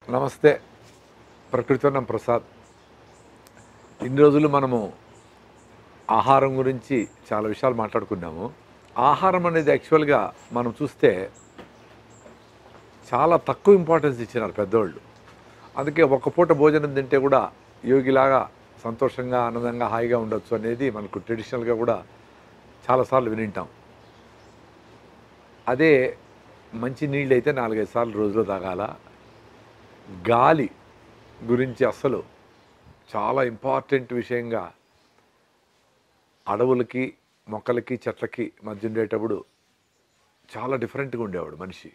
నమస్తే ప్రకృతివనం ప్రసాద్ ఇన్ని రోజులు మనము ఆహారం గురించి చాలా విషయాలు మాట్లాడుకున్నాము ఆహారం అనేది యాక్చువల్గా మనం చూస్తే చాలా తక్కువ ఇంపార్టెన్స్ ఇచ్చినారు పెద్దోళ్ళు అందుకే ఒక పూట భోజనం తింటే కూడా యోగిలాగా సంతోషంగా ఆనందంగా హాయిగా ఉండొచ్చు అనేది మనకు ట్రెడిషనల్గా కూడా చాలాసార్లు వినింటాం అదే మంచి నీళ్ళు అయితే నాలుగైదు సార్లు రోజులో తాగాల గాలి గురించి అసలు చాలా ఇంపార్టెంట్ విషయంగా అడవులకి మొక్కలకి చెట్లకి మధ్య ఉండేటప్పుడు చాలా డిఫరెంట్గా ఉండేవాడు మనిషి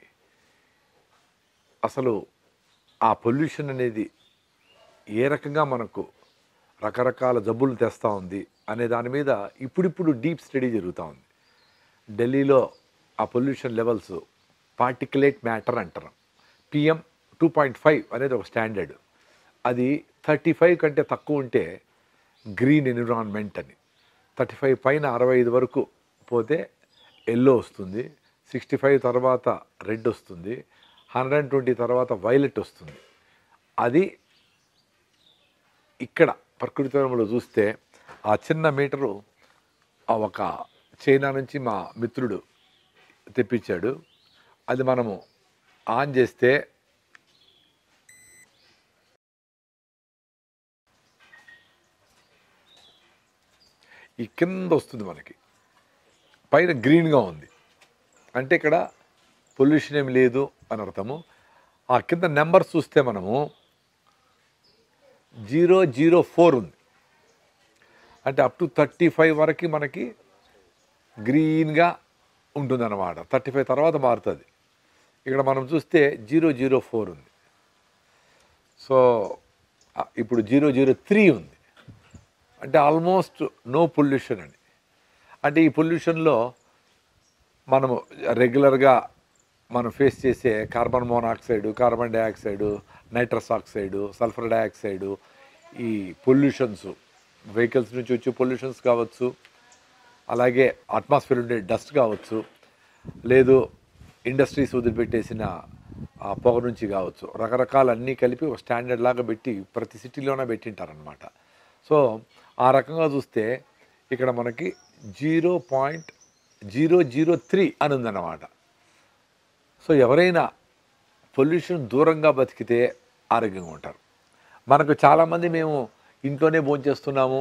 అసలు ఆ పొల్యూషన్ అనేది ఏ రకంగా మనకు రకరకాల జబ్బులు తెస్తూ ఉంది అనే దాని మీద ఇప్పుడిప్పుడు డీప్ స్టడీ జరుగుతూ ఉంది ఢిల్లీలో ఆ పొల్యూషన్ లెవెల్స్ పార్టికులేట్ మ్యాటర్ అంటారు పిఎం టూ పాయింట్ ఫైవ్ అనేది ఒక స్టాండర్డ్ అది థర్టీ ఫైవ్ కంటే తక్కువ ఉంటే గ్రీన్ ఎన్విరాన్మెంట్ అని థర్టీ ఫైవ్ పైన అరవై ఐదు వరకు పోతే ఎల్లో వస్తుంది సిక్స్టీ ఫైవ్ తర్వాత రెడ్ వస్తుంది హండ్రెడ్ అండ్ ట్వంటీ తర్వాత వైలెట్ వస్తుంది అది ఇక్కడ ప్రకృతి వనంలో చూస్తే ఆ చిన్న మీటరు ఆ ఒక చైనా నుంచి మా మిత్రుడు తెప్పించాడు అది మనము ఆన్ చేస్తే ఈ కింద వస్తుంది మనకి పైన గ్రీన్గా ఉంది అంటే ఇక్కడ పొల్యూషన్ ఏమి లేదు అని అర్థము ఆ కింద నెంబర్ చూస్తే మనము జీరో జీరో ఫోర్ ఉంది అంటే అప్ టు థర్టీ ఫైవ్ వరకు మనకి గ్రీన్గా ఉంటుందన్నమాట థర్టీ ఫైవ్ తర్వాత మారుతుంది ఇక్కడ మనం చూస్తే జీరో జీరో ఫోర్ ఉంది సో ఆ, ఇప్పుడు జీరో జీరో త్రీ ఉంది అంటే ఆల్మోస్ట్ నో పొల్యూషన్ అని అంటే ఈ పొల్యూషన్లో మనము రెగ్యులర్గా మనం ఫేస్ చేసే carbon monoxide carbon dioxide nitrous oxide sulphur dioxide ఈ పొల్యూషన్స్ వెహికల్స్ నుంచి వచ్చే పొల్యూషన్స్ కావచ్చు అలాగే అట్మాస్ఫియర్ ఉండే డస్ట్ కావచ్చు లేదు ఇండస్ట్రీస్ వదిలిపెట్టేసిన ఆ పొగ నుంచి కావచ్చు రకరకాల అన్నీ కలిపి ఒక స్టాండర్డ్ లాగా పెట్టి ప్రతి సిటీలోనే పెట్టింటారనమాట సో ఆ రకంగా చూస్తే ఇక్కడ మనకి zero point zero zero three అని ఉందన్నమాట సో ఎవరైనా పొల్యూషన్ దూరంగా బతికితే ఆరోగ్యంగా ఉంటారు మనకు చాలామంది మేము ఇంట్లోనే భోంచేస్తున్నాము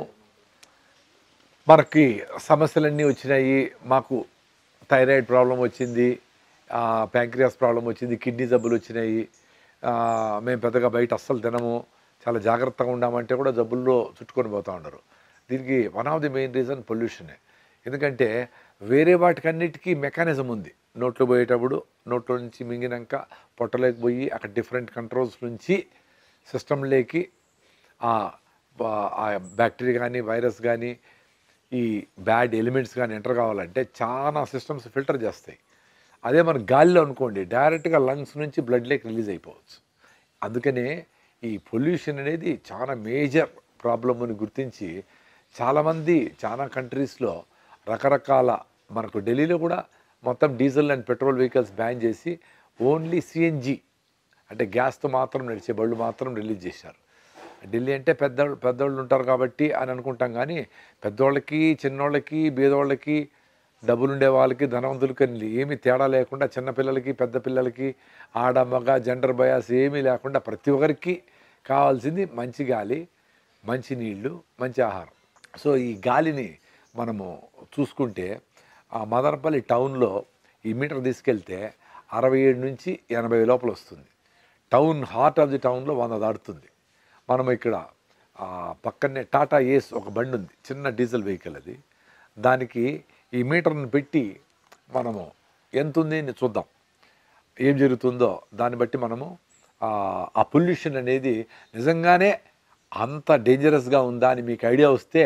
మనకి సమస్యలన్నీ వచ్చినాయి మాకు థైరాయిడ్ ప్రాబ్లం వచ్చింది ప్యాంక్రియాస్ ప్రాబ్లం వచ్చింది కిడ్నీ జబ్బులు వచ్చినాయి ఆ, మేము పెద్దగా బయట అస్సలు తినము చాలా జాగ్రత్తగా ఉండామంటే కూడా జబ్బుల్లో చుట్టుకొని పోతూ ఉండరు దీనికి one of the main reason పొల్యూషనే ఎందుకంటే వేరే వాటికన్నిటికీ మెకానిజం ఉంది నోట్లో పోయేటప్పుడు నోట్లో నుంచి మింగినాక పొట్టలోకి పోయి అక్కడ డిఫరెంట్ కంట్రోల్స్ నుంచి సిస్టంలోకి ఆ ఆ బ్యాక్టీరియా కానీ వైరస్ కానీ ఈ బ్యాడ్ ఎలిమెంట్స్ కానీ ఎంటర్ కావాలంటే చాలా సిస్టమ్స్ ఫిల్టర్ చేస్తాయి అదే మన గాలిలో అనుకోండి డైరెక్ట్గా లంగ్స్ నుంచి బ్లడ్లోకి రిలీజ్ అయిపోవచ్చు అందుకనే ఈ పొల్యూషన్ అనేది చాలా మేజర్ ప్రాబ్లమ్ అని గుర్తించి చాలామంది చాలా కంట్రీస్లో రకరకాల మనకు ఢిల్లీలో కూడా మొత్తం diesel and petrol vehicles ban చేసి ఓన్లీ సిఎన్జి అంటే గ్యాస్తో మాత్రం నడిచే బళ్ళు మాత్రం రిలీజ్ చేశారు ఢిల్లీ అంటే పెద్ద పెద్దోళ్ళు ఉంటారు కాబట్టి అని అనుకుంటాం కానీ పెద్దోళ్ళకి చిన్నోళ్ళకి బీదోళ్ళకి డబ్బులు ఉండే వాళ్ళకి ధనవంతులకి అని ఏమీ తేడా లేకుండా చిన్నపిల్లలకి పెద్ద పిల్లలకి ఆడ మగ జెండర్ బయాస్ ఏమీ లేకుండా ప్రతి ఒక్కరికి కావాల్సింది మంచి గాలి మంచి నీళ్లు మంచి ఆహారం సో ఈ గాలిని మనము చూసుకుంటే ఆ మదనపల్లి టౌన్లో ఈ మీటర్ తీసుకెళ్తే అరవై ఏడు నుంచి ఎనభై లోపల వస్తుంది టౌన్ హార్ట్ ఆఫ్ ది టౌన్లో వంద దాటుతుంది మనం ఇక్కడ ఆ, పక్కనే టాటా ఏస్ ఒక బండి ఉంది చిన్న డీజిల్ వెహికల్ అది దానికి ఈ మీటర్ని పెట్టి మనము ఎంత ఉంది అని చూద్దాం ఏం జరుగుతుందో దాన్ని బట్టి మనము ఆ, ఆ పొల్యూషన్ అనేది నిజంగానే అంత డేంజరస్గా ఉందా అని మీకు ఐడియా వస్తే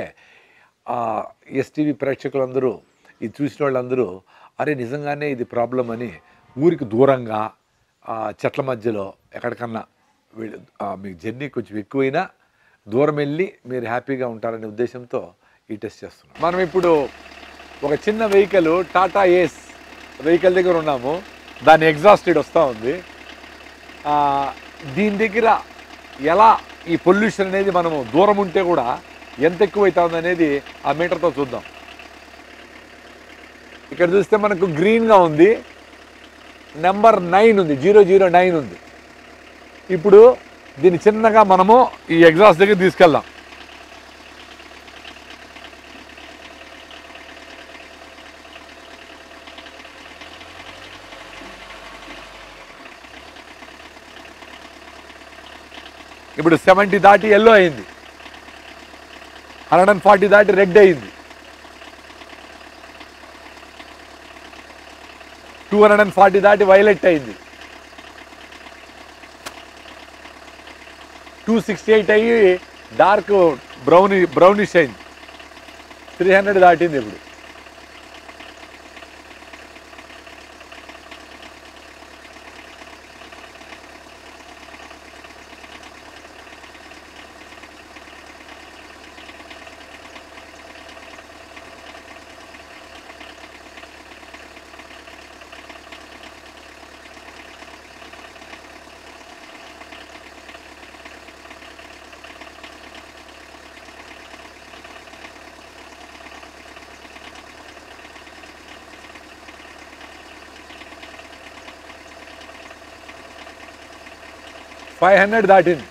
ఎస్టీవీ ప్రేక్షకులందరూ ఇది చూసిన వాళ్ళందరూ అరే నిజంగానే ఇది ప్రాబ్లం అని ఊరికి దూరంగా ఆ, చెట్ల మధ్యలో ఎక్కడికన్నా వెళ్ళి ఆ, మీకు జర్నీ కొంచెం ఎక్కువైనా దూరం వెళ్ళి మీరు హ్యాపీగా ఉంటారనే ఉద్దేశంతో ఈ టెస్ట్ చేస్తున్నాం మనం ఇప్పుడు ఒక చిన్న వెహికల్ టాటా ఏస్ వెహికల్ దగ్గర ఉన్నాము దాని ఎగ్జాస్టెడ్ వస్తూ ఉంది ఆ, దీని దగ్గర ఎలా ఈ పొల్యూషన్ అనేది మనము దూరం ఉంటే కూడా ఎంత ఎక్కువ అవుతుంది అనేది ఆ మీటర్తో చూద్దాం ఇక్కడ చూస్తే మనకు గ్రీన్గా ఉంది నెంబర్ నైన్ ఉంది జీరో జీరో నైన్ ఉంది ఇప్పుడు దీన్ని చిన్నగా మనము ఈ ఎగ్జాస్ట్ దగ్గర తీసుకెళ్దాం ఇప్పుడు సెవెంటీ దాటి ఎల్లో అయింది హండ్రెడ్ అండ్ ఫార్టీ దాటి రెడ్ అయింది టూ హండ్రెడ్ అండ్ ఫార్టీ దాటి వైలెట్ అయింది టూ సిక్స్టీ ఎయిట్ అయ్యి డార్క్ బ్రౌన్ బ్రౌనిష్ అయింది త్రీ హండ్రెడ్ దాటింది ఇప్పుడు ఫైవ్ హండ్రెడ్ దాటింది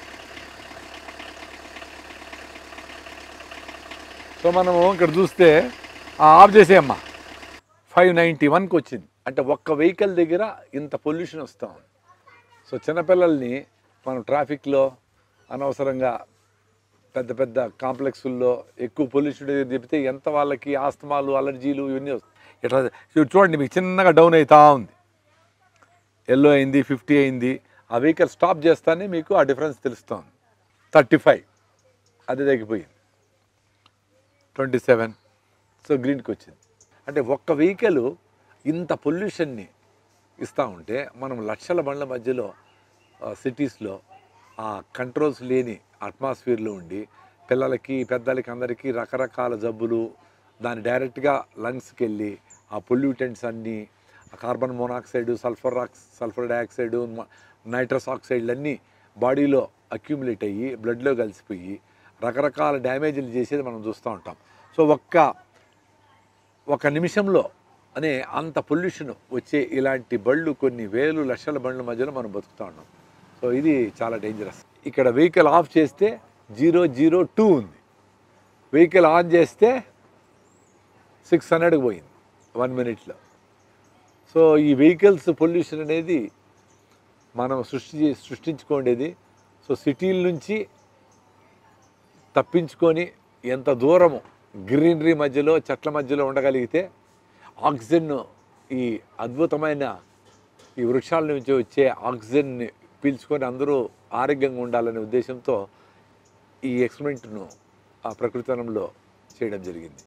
సో మనము ఇక్కడ చూస్తే ఆ ఆఫ్ చేసేయమ్మా ఫైవ్ నైంటీ వన్కి వచ్చింది అంటే ఒక్క వెహికల్ దగ్గర ఇంత పొల్యూషన్ వస్తూ ఉంది సో చిన్నపిల్లల్ని మనం ట్రాఫిక్లో అనవసరంగా పెద్ద పెద్ద కాంప్లెక్సుల్లో ఎక్కువ పొల్యూషన్ చెప్తే ఎంత వాళ్ళకి ఆస్తమాలు అలర్జీలు ఇవన్నీ వస్తాయి ఇట్లా ఇప్పుడు చూడండి మీకు చిన్నగా డౌన్ అవుతా ఉంది ఎల్లో అయింది ఫిఫ్టీ అయింది ఆ వెహికల్ స్టాప్ చేస్తానే మీకు ఆ డిఫరెన్స్ తెలుస్తుంది థర్టీ ఫైవ్ అది తగ్గిపోయింది ట్వంటీ సెవెన్ సో గ్రీన్కి వచ్చింది అంటే ఒక్క వెహికల్ ఇంత పొల్యూషన్ని ఇస్తూ ఉంటే మనం లక్షల బండ్ల మధ్యలో సిటీస్లో ఆ కంట్రోల్స్ లేని అట్మాస్ఫియర్లో ఉండి పిల్లలకి పెద్దలకి అందరికీ రకరకాల జబ్బులు దాని డైరెక్ట్గా లంగ్స్కి వెళ్ళి ఆ పొల్యూటెంట్స్ అన్నీ ఆ carbon monoxide sulphur ox sulphur dioxide nitrous ఆక్సైడ్లు అన్నీ బాడీలో అక్యూములేట్ అయ్యి బ్లడ్లో కలిసిపోయి రకరకాల డ్యామేజ్లు చేసేది మనం చూస్తూ ఉంటాం సో ఒక్క ఒక నిమిషంలో అనే అంత పొల్యూషన్ వచ్చే ఇలాంటి బళ్ళు కొన్ని వేలు లక్షల బండ్ల మధ్యలో మనం బతుకుతూ ఉన్నాం సో ఇది చాలా డేంజరస్ ఇక్కడ వెహికల్ ఆఫ్ చేస్తే జీరో జీరో టూ ఉంది వెహికల్ ఆన్ చేస్తే సిక్స్ హండ్రెడ్కి పోయింది వన్ మినిట్లో సో ఈ వెహికల్స్ పొల్యూషన్ అనేది మనం సృష్టి సృష్టించుకోండేది సో సిటీల నుంచి తప్పించుకొని ఎంత దూరము గ్రీనరీ మధ్యలో చెట్ల మధ్యలో ఉండగలిగితే ఆక్సిజన్ ఈ అద్భుతమైన ఈ వృక్షాల నుంచి వచ్చే ఆక్సిజన్ని పీల్చుకొని అందరూ ఆరోగ్యంగా ఉండాలనే ఉద్దేశంతో ఈ ఎక్స్పెరిమెంట్ను ఆ ప్రకృతి వనంలో చేయడం జరిగింది